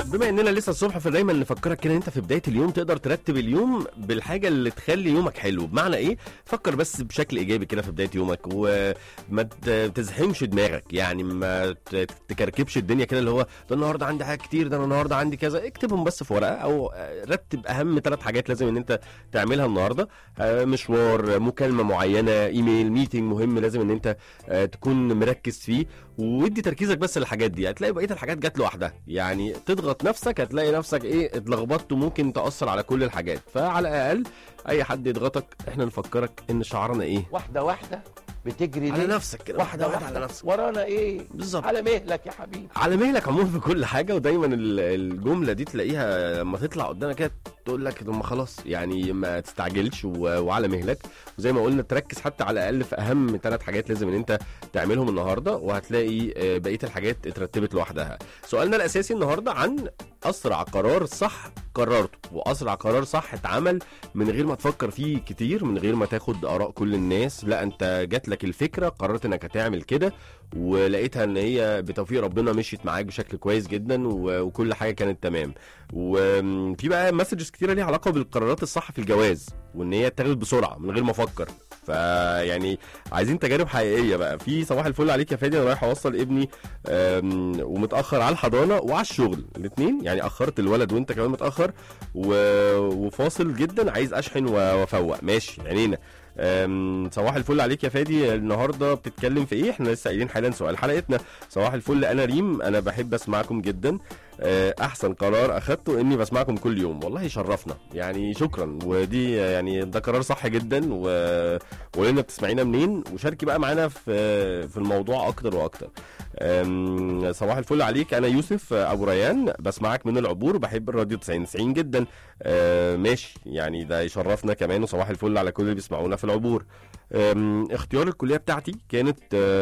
بما اننا لسه الصبح فدايما نفكرك كده إن انت في بدايه اليوم تقدر ترتب اليوم بالحاجه اللي تخلي يومك حلو بمعنى ايه فكر بس بشكل ايجابي كده في بدايه يومك وما ت- تزحمش دماغك يعني ما ت- تكركبش الدنيا كده اللي هو ده النهارده عندي حاجات كتير ده انا النهارده عندي كذا اكتبهم بس في ورقه او رتب اهم ثلاث حاجات لازم ان انت تعملها النهارده آه، مشوار مكالمه معينه ايميل ميتنج مهم لازم ان انت آه، تكون مركز فيه وادي تركيزك بس للحاجات دي هتلاقي بقيه الحاجات جت لوحدها يعني تضغط نفسك هتلاقي نفسك ايه اتلخبطت وممكن تاثر على كل الحاجات فعلى الاقل اي حد يضغطك احنا نفكرك ان شعارنا ايه واحده واحده بتجري على ليه؟ نفسك كده واحده واحده واحده على نفسك ورانا ايه بالظبط على مهلك يا حبيبي على مهلك عموما في كل حاجه ودايما ال- الجمله دي تلاقيها لما تطلع قدامك كده تقول لك طب ما خلاص يعني ما تستعجلش و- وعلى مهلك وزي ما قلنا تركز حتى على الاقل في اهم ثلاث حاجات لازم ان انت تعملهم النهارده وهتلاقي آه، بقيه الحاجات اترتبت لوحدها سؤالنا الاساسي النهارده عن اسرع قرار صح قررته واسرع قرار صح اتعمل من غير ما تفكر فيه كتير من غير ما تاخد اراء كل الناس لا انت جات لك الفكره قررت انك هتعمل كده ولقيتها ان هي بتوفيق ربنا مشيت معاك بشكل كويس جدا و- وكل حاجه كانت تمام وفي بقى مسجز كتيره ليها علاقه بالقرارات الصح في الجواز وان هي تاخد بسرعه من غير ما افكر فيعني عايزين تجارب حقيقيه بقى في صباح الفل عليك يا فادي انا رايح اوصل ابني أم، ومتاخر على الحضانه وعلى الشغل الاثنين يعني اخرت الولد وانت كمان متاخر و... وفاصل جدا عايز اشحن و- وافوق ماشي عينينا أم، صباح الفل عليك يا فادي النهارده بتتكلم في ايه احنا لسه قايلين حالا سؤال حلقتنا صباح الفل انا ريم انا بحب اسمعكم جدا أه، احسن قرار اخدته اني بسمعكم كل يوم والله شرفنا يعني شكرا ودي يعني ده قرار صح جدا و... وقولنا بتسمعينا منين وشاركي بقى معانا في في الموضوع اكتر واكتر أم، صباح الفل عليك انا يوسف ابو ريان بسمعك من العبور بحب الراديو 90 90 جدا أه، ماشي يعني ده يشرفنا كمان وصباح الفل على كل اللي بيسمعونا في العبور أم، اختيار الكليه بتاعتي كانت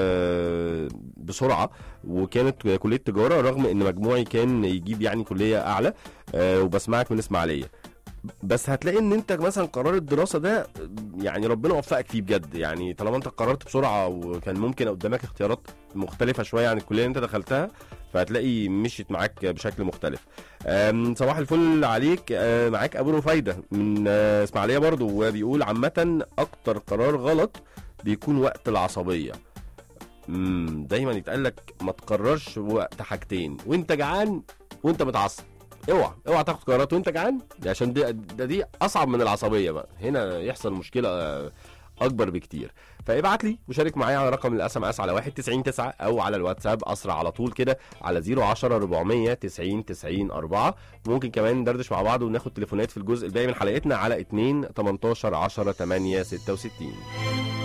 أه، بسرعه وكانت كليه تجاره رغم ان مجموعي كان يجيب يعني كليه اعلى أه، وبسمعك من اسماعيليه بس هتلاقي ان انت مثلا قرار الدراسه ده يعني ربنا وفقك فيه بجد يعني طالما انت قررت بسرعه وكان ممكن قدامك اختيارات مختلفه شويه عن الكليه اللي انت دخلتها فهتلاقي مشيت معاك بشكل مختلف أم، صباح الفل عليك أه، معاك ابو رفايده من أه، اسماعيليه برضو وبيقول عامه اكتر قرار غلط بيكون وقت العصبيه امم دايما يتقال لك ما تقررش وقت حاجتين وانت جعان وانت متعصب اوعى اوعى تاخد قرارات وانت جعان دي عشان دي, ده دي اصعب من العصبيه بقى هنا يحصل مشكله آه، اكبر بكتير فابعت لي وشارك معايا على رقم الاس ام اس على 1909 او على الواتساب اسرع على طول كده على 010 400 90 90 4 ممكن كمان ندردش مع بعض وناخد تليفونات في الجزء الباقي من حلقتنا على 2 18 10 8 66